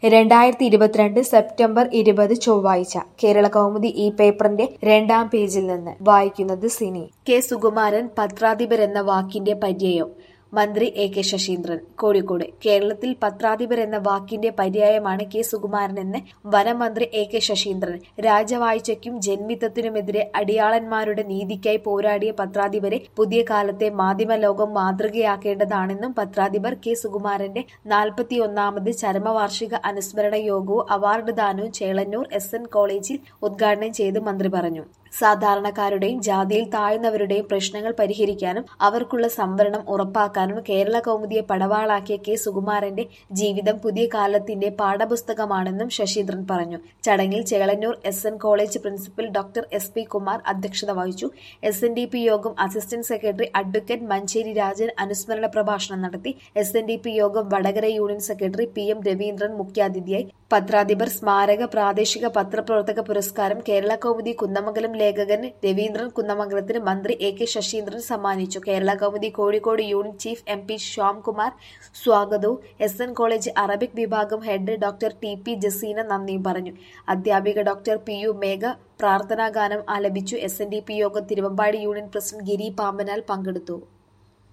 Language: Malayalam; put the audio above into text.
രണ്ടായിരത്തി ഇരുപത്തിരണ്ട് സെപ്റ്റംബർ ഇരുപത് ചൊവ്വാഴ്ച കേരള കൗമുദി ഈ പേപ്പറിന്റെ രണ്ടാം പേജിൽ നിന്ന് വായിക്കുന്നത് സിനി കെ സുകുമാരൻ പത്രാധിപർ എന്ന വാക്കിന്റെ പര്യായം മന്ത്രി എ കെ ശശീന്ദ്രൻ കോഴിക്കോട് കേരളത്തിൽ പത്രാധിപർ എന്ന വാക്കിന്റെ പര്യായമാണ് കെ സുകുമാരൻ എന്ന് വനമന്ത്രി എ കെ ശശീന്ദ്രൻ രാജവാഴ്ചയ്ക്കും ജന്മിത്തത്തിനുമെതിരെ അടിയാളന്മാരുടെ നീതിക്കായി പോരാടിയ പത്രാധിപരെ പുതിയ കാലത്തെ മാധ്യമ ലോകം മാതൃകയാക്കേണ്ടതാണെന്നും പത്രാധിപർ കെ സുകുമാരന്റെ നാൽപ്പത്തിയൊന്നാമത് ചരമവാർഷിക അനുസ്മരണ യോഗവും അവാർഡ് ദാനവും ചേളന്നൂർ എസ് എൻ കോളേജിൽ ഉദ്ഘാടനം ചെയ്ത് മന്ത്രി പറഞ്ഞു സാധാരണക്കാരുടെയും ജാതിയിൽ താഴ്ന്നവരുടെയും പ്രശ്നങ്ങൾ പരിഹരിക്കാനും അവർക്കുള്ള സംവരണം ഉറപ്പാക്കാനും കേരള കൗമുദിയെ പടവാളാക്കിയ കെ സുകുമാരന്റെ ജീവിതം പുതിയ കാലത്തിന്റെ പാഠപുസ്തകമാണെന്നും ശശീന്ദ്രൻ പറഞ്ഞു ചടങ്ങിൽ Chelannur S N college principal doctor S P Kumar അധ്യക്ഷത വഹിച്ചു S N D P Yogam assistant secretary advocate Manjeri Rajan അനുസ്മരണ പ്രഭാഷണം നടത്തി S N D P Yogam Vadakara union secretary P M Raveendran മുഖ്യാതിഥിയായി പത്രാധിപർ സ്മാരക പ്രാദേശിക പത്രപ്രവർത്തക പുരസ്കാരം കേരള കൗമുദി കുന്നമംഗലം ലേഖകൻ രവീന്ദ്രൻ കുന്നമംഗലത്തിന് മന്ത്രി എ കെ ശശീന്ദ്രൻ സമ്മാനിച്ചു Kerala Kaumudi Kozhikode unit chief M P Shyamkumar സ്വാഗതവും എസ് എൻ കോളേജ് അറബിക് വിഭാഗം head doctor T P Jaseena നന്ദിയും പറഞ്ഞു അധ്യാപിക ഡോക്ടർ പി യു മേഘ പ്രാർത്ഥനാഗാനം ആലപിച്ചു S N D P Yogam Thiruvambady union president Giri Pambanal പങ്കെടുത്തു